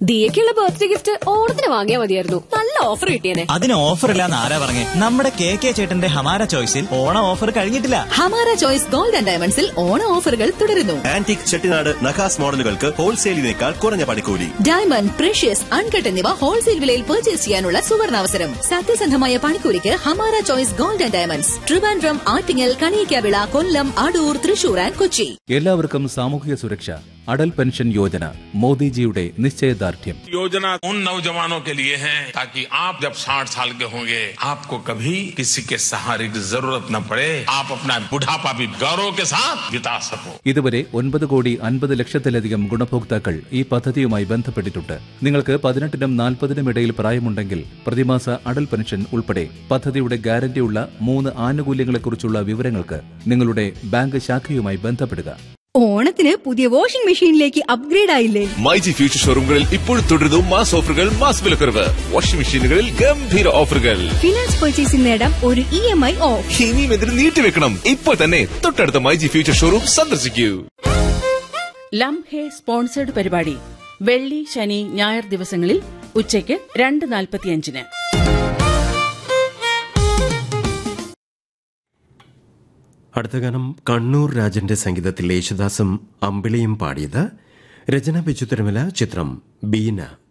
ദിയക്കുള്ള birthday gift ഓണത്തിന് വാങ്ങിയാൽ മതിയായിരുന്നു നല്ല ഓഫർ കിട്ടിയേനെ അതിന് ഓഫർ ഇല്ലാന്ന് ആരാ പറഞ്ഞേ നമ്മുടെ കെ കെ ചേട്ടന്റെ ഹമാര ചോയ്സിൽ ഓണ ഓഫർ കഴിഞ്ഞിട്ടില്ല ഹമാര ചോയ്സ് ഗോൾഡ് ആൻഡ് ഡയമണ്ട്സിൽ ഓണ ഓഫറുകൾ തുടരുന്നു ആന്റിക് ചെട്ടിനാട് നഖാസ് മോഡലുകൾക്ക് ഹോൾസെയിലിനേക്കാൾ കുറഞ്ഞ പണിക്കൂലി ഡയമണ്ട് പ്രഷ്യസ് അൺകട്ട് എന്നിവ ഹോൾസെയിൽ വിലയിൽ പർച്ചേസ് ചെയ്യാനുള്ള സുവർണാവസരം സത്യസന്ധമായ പണിക്കൂലിക്ക് Hamara choice gold and diamonds Trivandrum Attingal Kaniyakavila Kollam Adoor Thrissur and Kochi എല്ലാവർക്കും സാമൂഹിക സുരക്ഷ അടൽ പെൻഷൻ യോജന മോദിജിയുടെ നിശ്ചയദാർഢ്യം योजना उन नौजवानों के लिए है ताकि आप जब 60 साल के होंगे आपको कभी किसी के सहारे की जरूरत न पड़े आप अपना बुढ़ापा भी गौरव के साथ बिता सको ഇതുവരെ ഒൻപത് കോടി അൻപത് ലക്ഷത്തിലധികം ഗുണഭോക്താക്കൾ ഈ പദ്ധതിയുമായി ബന്ധപ്പെട്ടിട്ടുണ്ട് നിങ്ങൾക്ക് പതിനെട്ടിനും നാൽപ്പതിനും ഇടയിൽ പ്രായമുണ്ടെങ്കിൽ പ്രതിമാസ അടൽ പെൻഷൻ ഉൾപ്പെടെ പദ്ധതിയുടെ ഗ്യാരണ്ടിയുള്ള മൂന്ന് ആനുകൂല്യങ്ങളെക്കുറിച്ചുള്ള വിവരങ്ങൾക്ക് നിങ്ങളുടെ ബാങ്ക് ശാഖയുമായി ബന്ധപ്പെടുക ഓണത്തിന് പുതിയ വാഷിംഗ് മെഷീനിലേക്ക് അപ്ഗ്രേഡ് ആയില്ലേ മൈജി ഫ്യൂച്ചർ ഷോറൂമുകളിൽ ഇപ്പോൾ തുടരുന്നു മാസ് ഓഫറുകൾ മാസ് വിലക്കുറവ് വാഷിംഗ് മെഷീനുകളിൽ ഗംഭീര ഓഫറുകൾ ഫിനാൻസ് പർച്ചേസിൽ നേടാം ഒരു ഇ എം ഐ ഓഫ് ഇനിയും എന്തിനു നീട്ടിവെക്കണം ഇപ്പോൾ തന്നെ തൊട്ടടുത്ത മൈജി ഫ്യൂച്ചർ ഷോറൂം സന്ദർശിക്കൂ ലം ഹേ സ്പോൺസേഡ് പരിപാടി വെള്ളി ശനി ഞായർ ദിവസങ്ങളിൽ ഉച്ചയ്ക്ക് രണ്ട് നാൽപ്പത്തിയഞ്ചിന് അടുത്ത ഗാനം കണ്ണൂർ രാജന്റെ സംഗീതത്തിൽ യേശുദാസും അമ്പിളിയും പാടിയത് രചന ബിച്ചു തിരുമല ചിത്രം ബീന